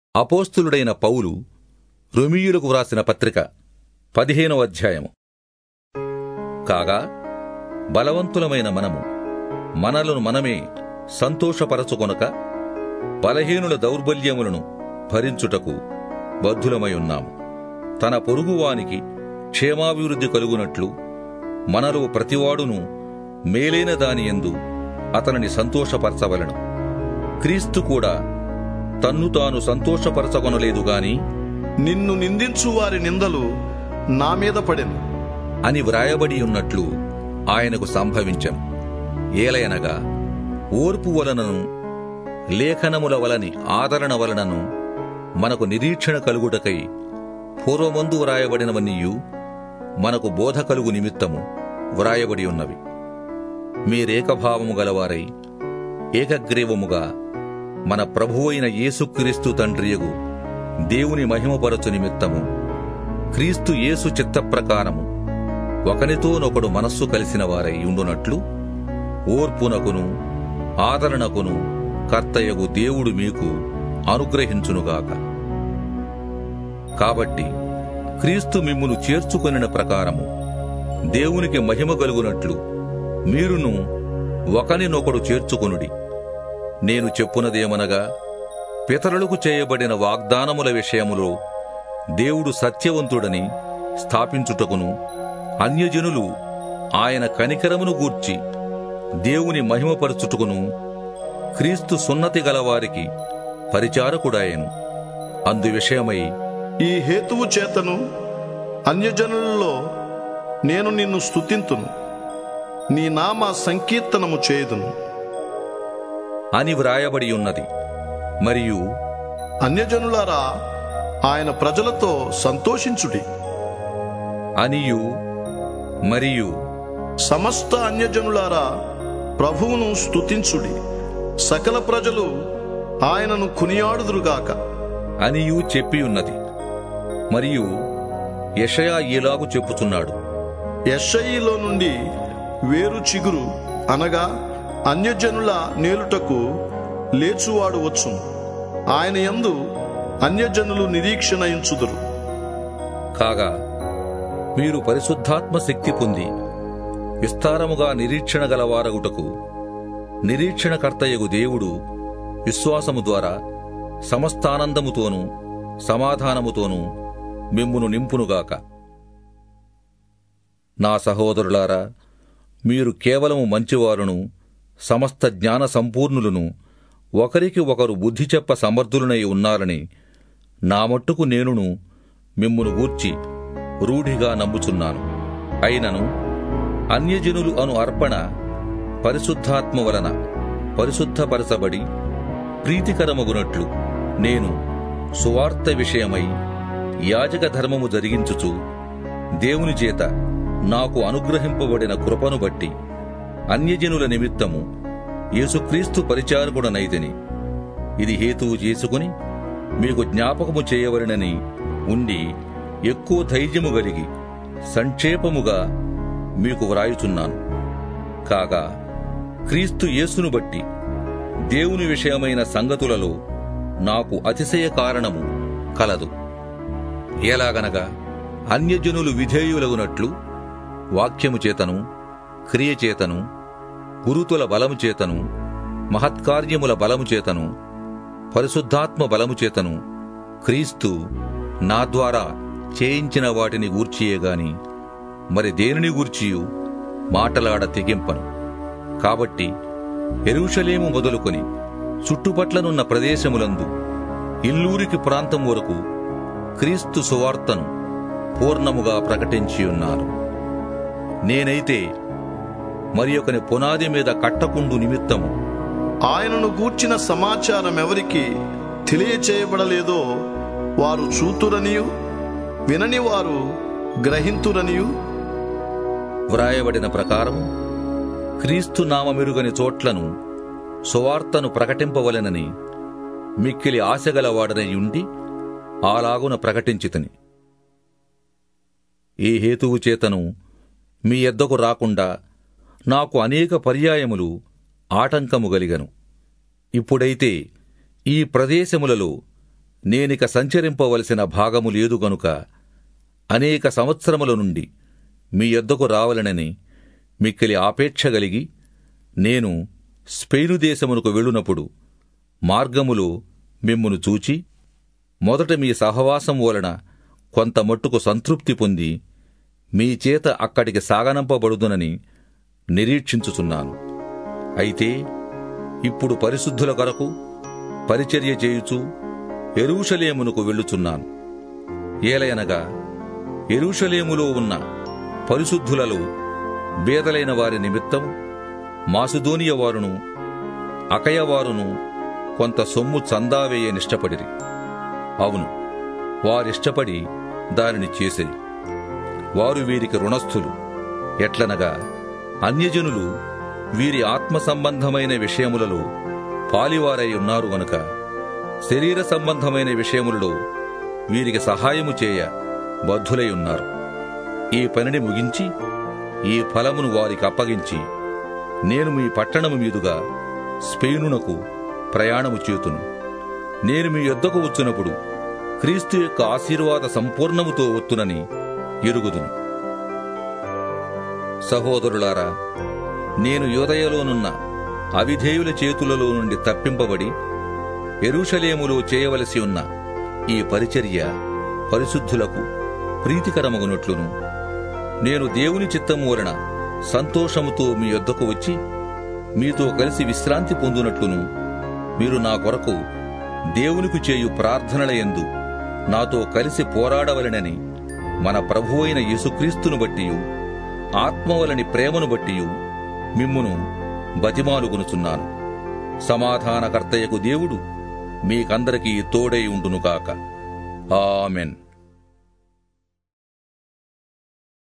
అపోస్తులుడైన పౌలు రొమీయులకు వ్రాసిన పత్రిక పదిహేనవ అధ్యాయము కాగా బలవంతులమైన మనము మనలను మనమే సంతోషపరచుకొనక బలహీనుల దౌర్బల్యములను భరించుటకు బద్ధులమై ఉన్నాము తన పొరుగువానికి క్షేమాభివృద్ధి కలుగునట్లు మనలో ప్రతివాడును మేలైన దానియందు అతనిని సంతోషపరచవలను క్రీస్తు కూడా తన్ను తాను సంతోషపరచగొనలేదు గాని నిన్ను నిందించు వారి నిందలు నా మీద పడెను అని వ్రాయబడి ఉన్నట్లు ఆయనకు సంభవించెను ఏలయనగా ఓర్పు వలనను లేఖనముల వలని ఆదరణ వలనను మనకు నిరీక్షణ కలుగుటకై పూర్వమందు వ్రాయబడినవన్నీయు మనకు బోధ కలుగు నిమిత్తము వ్రాయబడి ఉన్నవి మీరేకభావము గలవారై ఏకగ్రీవముగా మన ప్రభువైన యేసుక్రీస్తు తండ్రియగు దేవుని మహిమపరచు నిమిత్తము క్రీస్తు యేసు చిత్త ప్రకారము ఒకనితోనొకడు మనస్సు కలిసిన వారై ఉండునట్లు ఓర్పునకును ఆదరణకును కర్తయగు దేవుడు మీకు అనుగ్రహించునుగాక కాబట్టి క్రీస్తు మిమ్మును చేర్చుకొనిన ప్రకారము దేవునికి మహిమ కలుగునట్లు మీరును ఒకనినొకడు చేర్చుకొనుడి నేను చెప్పునదేమనగా పితరులకు చేయబడిన వాగ్దానముల విషయములో దేవుడు సత్యవంతుడని స్థాపించుటకును అన్యజనులు ఆయన కనికరమును గూర్చి దేవుని మహిమపరచుటకును క్రీస్తు సున్నతి గలవారికి పరిచారకుడాయను అందు విషయమై ఈ హేతువు చేతను అన్యజనులలో నేను నిన్ను స్తుతింతును నీ నామ సంకీర్తనము చేయుదును అని వ్రాయబడి ఉన్నది మరియు అన్యజనులారా ఆయన ప్రజలతో సంతోషించుడి అనియు మరియు సమస్త అన్యజనులారా ప్రభువును స్తుతించుడి సకల ప్రజలు ఆయనను కొనియాడుదురుగాక అనియు చెప్పి ఉన్నది మరియు యెషయా ఈలాగు చెప్పుచున్నాడు యెషయిలో నుండి వేరు చిగురు అనగా అన్యజనుల నేలుటకు లేచువాడు వచ్చును ఆయన యందు అన్యజనులు నిరీక్షణ ఇంచుదురు కాగా మీరు పరిశుద్ధాత్మ శక్తి పొంది విస్తారముగా నిరీక్షణ గలవారగుటకు నిరీక్షణకర్తయగు దేవుడు విశ్వాసము ద్వారా సమస్తానందముతోనూ సమాధానముతోనూ మిమ్మును నింపునుగాక నా సహోదరులారా మీరు కేవలము మంచివారును సమస్త జ్ఞాన సంపూర్ణులను ఒకరికి ఒకరు బుద్ధి చెప్ప సమర్థులనై ఉన్నారని నా మట్టుకు నేనును మిమ్మును గూర్చి రూఢిగా నమ్ముచున్నాను అయినను అన్యజనులు అను అర్పణ పరిశుద్ధాత్మ వలన పరిశుద్ధపరచబడి ప్రీతికరమగునట్లు నేను సువార్త విషయమై యాజక ధర్మము జరిగించుచు దేవుని చేత నాకు అనుగ్రహింపబడిన కృపను బట్టి అన్యజనుల నిమిత్తము యేసుక్రీస్తు పరిచారకుడనైతిని ఇది హేతువు చేసుకుని మీకు జ్ఞాపకము చేయవలనని ఉండి ఎక్కువ ధైర్యము కలిగి సంక్షేపముగా మీకు వ్రాయుచున్నాను కాగా క్రీస్తు యేసును బట్టి దేవుని విషయమైన సంగతులలో నాకు అతిశయ కారణము కలదు ఎలాగనగా అన్యజనులు విధేయులగునట్లు వాక్యము చేతను క్రియ చేతను గురుతుల బలము చేతను మహత్కార్యముల బలము చేతను పరిశుద్ధాత్మ బలము చేతను క్రీస్తు నా ద్వారా చేయించిన వాటిని గూర్చియే గాని మరి దేనిని గూర్చియు మాటలాడ తెగింపను కాబట్టి ఎరుషలేము మొదలుకొని చుట్టుపట్లనున్న ప్రదేశములందు ఇల్లూరికి ప్రాంతం వరకు క్రీస్తు సువార్తను పూర్ణముగా ప్రకటించియున్నాను నేనైతే మరి ఒకని పునాది మీద కట్టకుండు నిమిత్తము ఆయనను గూర్చిన సమాచారం ఎవరికి తెలియచేయబడలేదో వారు చూతురనియు వినని వారు గ్రహింతురనియు వ్రాయబడిన ప్రకారము క్రీస్తు నామమెరుగని చోట్లను సువార్తను ప్రకటింపవలెనని మిక్కిలి ఆశగలవాడనై ఉండి అలాగున ప్రకటించితిని ఈ హేతువు చేతను మీ ఎద్దకు రాకుండా నాకు అనేక పర్యాయములు ఆటంకము గలిగను ఇప్పుడైతే ఈ ప్రదేశములలో నేనిక సంచరింపవలసిన భాగము లేదు గనుక అనేక సంవత్సరముల నుండి మీ యొద్దకు రావాలనని మిక్కిలి ఆపేక్ష కలిగి నేను స్పెయిను దేశమునకు వెళ్ళునప్పుడు మార్గములో మిమ్మును చూచి మొదట మీ సహవాసం వలన కొంత మట్టుకు సంతృప్తి పొంది మీ చేత అక్కడికి సాగనంపబడుదునని నిరీక్షించుచున్నాను అయితే ఇప్పుడు పరిశుద్ధుల కొరకు పరిచర్య చేయుచు ఎరూషలేమునకు వెళ్ళుచున్నాను ఏలయనగా ఎరూషలేములో ఉన్న పరిశుద్ధులలో బేదలైన వారి నిమిత్తం మాసుదోనియ వారును అకయవారును కొంత సొమ్ము చందావేయ నిష్టపడిరి అవును వారిష్టపడి దానిని చేసిరి వారు వీరికి రుణస్థులు ఎట్లనగా అన్యజనులు వీరి ఆత్మ సంబంధమైన విషయములలో పాలివారై ఉన్నారు గనుక శరీర సంబంధమైన విషయములలో వీరికి సహాయము చేయ బద్ధులై ఉన్నారు ఈ పనిని ముగించి ఈ ఫలమును వారికి అప్పగించి నేను మీ పట్టణము మీదుగా స్పెయినునకు ప్రయాణము చేతును నేను మీ యొద్దకు వచ్చినప్పుడు క్రీస్తు యొక్క ఆశీర్వాద సంపూర్ణముతో వత్తునని ఎరుగుదును సహోదరులారా నేను యోదయలోనున్న అవిధేయుల చేతులలో నుండి తప్పింపబడి ఎరుషలేములో చేయవలసి ఉన్న ఈ పరిచర్య పరిశుద్ధులకు ప్రీతికరమగునట్లును నేను దేవుని చిత్తము వలన సంతోషముతో మీ యొద్దకు వచ్చి మీతో కలిసి విశ్రాంతి పొందునట్లును మీరు నా కొరకు దేవునికి చేయు ప్రార్థనలయందు నాతో కలిసి పోరాడవలెనని మన ప్రభువైన యేసుక్రీస్తును బట్టియు ఆత్మవలని ప్రేమను బట్టియు మిమ్మును బతిమాలుగునుచున్నాను సమాధానకర్తయకు దేవుడు మీకందరికీ తోడై ఉండునుగాక ఆమెన్